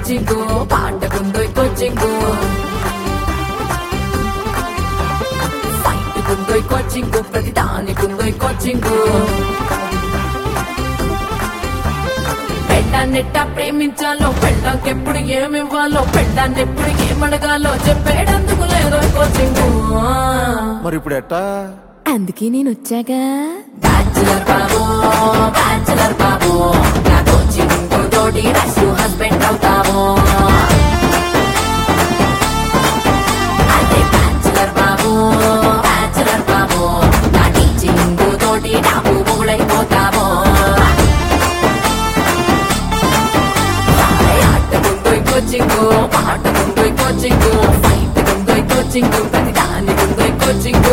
coaching పాటకుందో coaching fight కుందో coaching ప్రతి దానికుందో కోచింగ్ పెళ్ళాన్నెట్ట ప్రేమించాలో పెళ్ళాకెప్పుడు ఏమివ్వాలో పెళ్ళాన్నెప్పుడు ఏమడగాలో చెప్పేటందుకు లేదో కోచింగ్ మరి ఇప్పుడు ఎట్టా అందుకే నేను వచ్చాగా బ్యాచులర్ బాబు బ్యాచులర్ బాబు నా కోచింగ్ తోటి రష్ హస్బెండ్ అవుతాము అదే బ్యాచులర్ బాబు బ్యాచులర్ బాబు నా టీచింగ్ తోటి నాకు మొగుడైపోతాము ఆట ముందు కోచింగ్ పాట ముందు కోచింగ్ ఫైట్ ముందు కోచింగ్ ప్రతి దాని ముందు కోచింగ్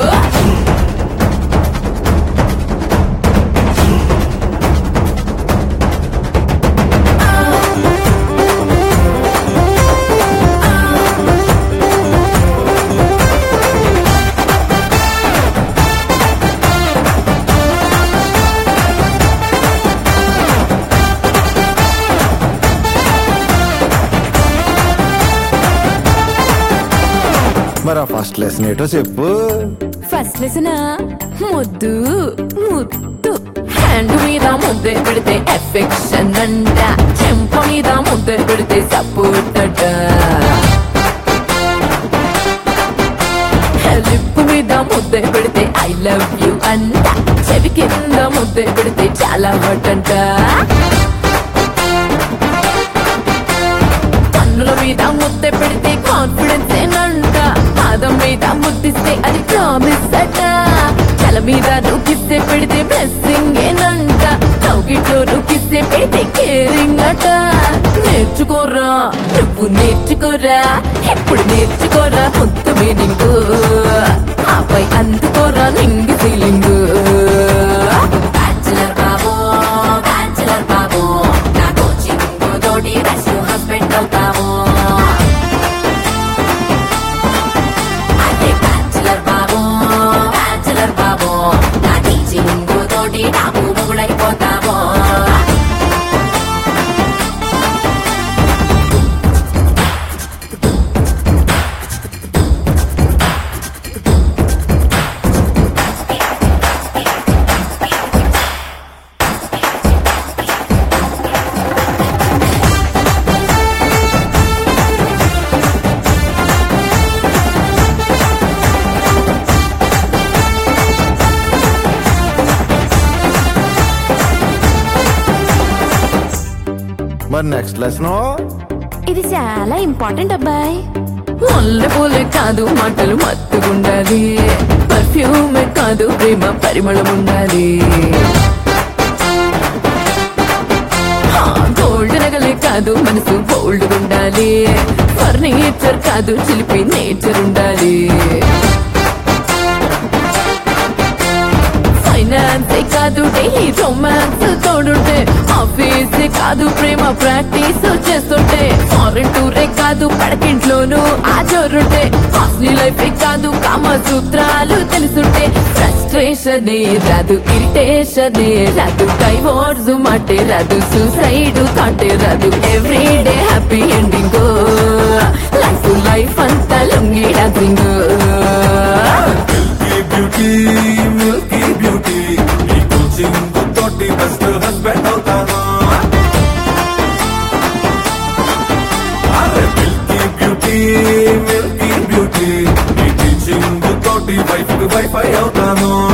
మరి ఆ ఫస్ట్ లెసన్ ఏటో చెప్పు ఫస్ట్ లెసన్ ముద్దు ముద్దు హ్యాండ్ మీద ముద్దే పెడితే ఎఫెక్షన్ అంట చెంప మీద ముద్దే పెడితే సపోర్ట్ అట లిప్ మీద ముద్దే పెడితే ఐ లవ్ యూ అంట చెవి కింద ముద్దే పెడితే చాలా హట్ అంట కన్నుల మీద ముద్దే పెడితే కాన్ఫిడెన్స్ ఏనంట పాదం మీద ముద్దిస్తే అది ప్రామిస్ అట తల మీద నూకిస్తే పెడితే బ్లెస్సింగ్ ఏనంట కౌగిట్లో నూకిస్తే పెడితే కేరింగ్ అట నేర్చుకోరా నువ్వు నేర్చుకోరా ఎప్పుడు నేర్చుకోరా ముద్దు మీనింగ్ ఆపై అందుకోరా నింగి ఫీలింగ్ బ్యాచులర్ బాబు బ్యాచులర్ బాబు నా కోచింగ్ తోటి రష్ హస్బెండ్ అవుతాము అదే బ్యాచులర్ బాబు బ్యాచులర్ బాబు నా టీచింగ్ తోటి నాకు మొగుడైపోతాము మరి నెక్స్ట్ లెసన్ ఇది చాలా ఇంపార్టెంట్ అబ్బాయి ముల్లె పూలే కాదు మాటలు మత్తుగుండాలి పర్ఫ్యూమే కాదు ప్రేమ పరిమళం ఉండాలి గోల్డ్ నగలే కాదు మనసు బోల్డ్ ఉండాలి ఫర్నిచర్ కాదు చిలిపి నేచర్ ఉండాలి ఫైనాన్స్ కాదు డైలీ రొమాన్స్ తోడుంటే ఆఫీస్ కాదు ప్రేమ ప్రాక్టీస్ చేస్తుంటే ఫారెన్ టూరే కాదు పడకింట్లోనూ ఆ జోరుంటే హాస్టల్ లైఫ్ కాదు కామ సూత్రాలు తెలుసుంటే ఫ్రస్ట్రేషన్ రాదు ఇరిటేషన్ రాదు డైవోర్స్ మాటే రాదు సూసైడ్ థాటే రాదు every day happy ending life life అంతా లొంగి డాన్సింగ్ బ్యూటీ మిల్కీ బ్యూటీ ఈ కోచింగ్ తోటి బెస్ట్ హస్బెండ్ అవుతాను అరే మిల్కీ బ్యూటీ మిల్కీ బ్యూటీ ఈ టీచింగ్ తోటి వైఫ్ వైఫై అవుతాను